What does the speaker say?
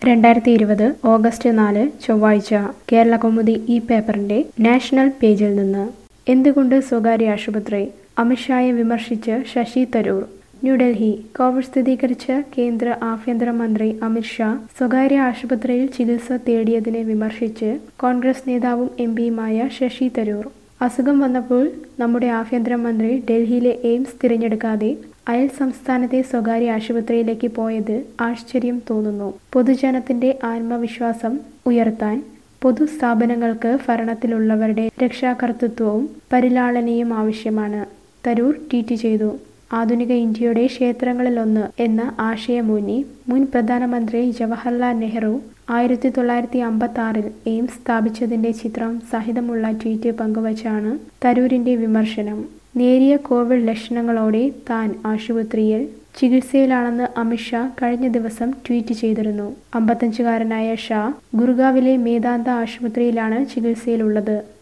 രണ്ടായിരത്തി ഇരുപത് ഓഗസ്റ്റ് നാല് ചൊവ്വാഴ്ച കേരള കൗമുദി ഈ പേപ്പറിന്റെ നാഷണൽ പേജിൽ നിന്ന് എന്തുകൊണ്ട് സ്വകാര്യ ആശുപത്രി അമിത്ഷായെ വിമർശിച്ച് ശശി തരൂർ ന്യൂഡൽഹി കോവിഡ് സ്ഥിരീകരിച്ച കേന്ദ്ര ആഭ്യന്തരമന്ത്രി അമിത്ഷാ സ്വകാര്യ ആശുപത്രിയിൽ ചികിത്സ തേടിയതിനെ വിമർശിച്ച് കോൺഗ്രസ് നേതാവും എം പിയുമായ ശശി തരൂർ അസുഖം വന്നപ്പോൾ നമ്മുടെ ആഭ്യന്തരമന്ത്രി ഡൽഹിയിലെ എയിംസ് തിരഞ്ഞെടുക്കാതെ അയൽ സംസ്ഥാനത്തെ സ്വകാര്യ ആശുപത്രിയിലേക്ക് പോയത് ആശ്ചര്യം തോന്നുന്നു പൊതുജനത്തിന്റെ ആത്മവിശ്വാസം ഉയർത്താൻ പൊതുസ്ഥാപനങ്ങൾക്ക് ഭരണത്തിലുള്ളവരുടെ രക്ഷാകർതൃത്വവും പരിലാളനയും ആവശ്യമാണ് തരൂർ ട്വീറ്റ് ചെയ്തു ആധുനിക ഇന്ത്യയുടെ ക്ഷേത്രങ്ങളിലൊന്ന് എന്ന ആശയമൂന്നി മുൻ പ്രധാനമന്ത്രി ജവഹർലാൽ നെഹ്റു ആയിരത്തി തൊള്ളായിരത്തി അമ്പത്തി ആറിൽ എയിംസ് സ്ഥാപിച്ചതിന്റെ ചിത്രം സഹിതമുള്ള ട്വീറ്റ് പങ്കുവച്ചാണ് തരൂരിന്റെ വിമർശനം നേരിയ കോവിഡ് ലക്ഷണങ്ങളോടെ താൻ ആശുപത്രിയിൽ ചികിത്സയിലാണെന്ന് അമിത്ഷാ കഴിഞ്ഞ ദിവസം ട്വീറ്റ് ചെയ്തിരുന്നു അമ്പത്തഞ്ചുകാരനായ ഷാ ഗുർഗാവിലെ മേദാന്ത ആശുപത്രിയിലാണ് ചികിത്സയിലുള്ളത്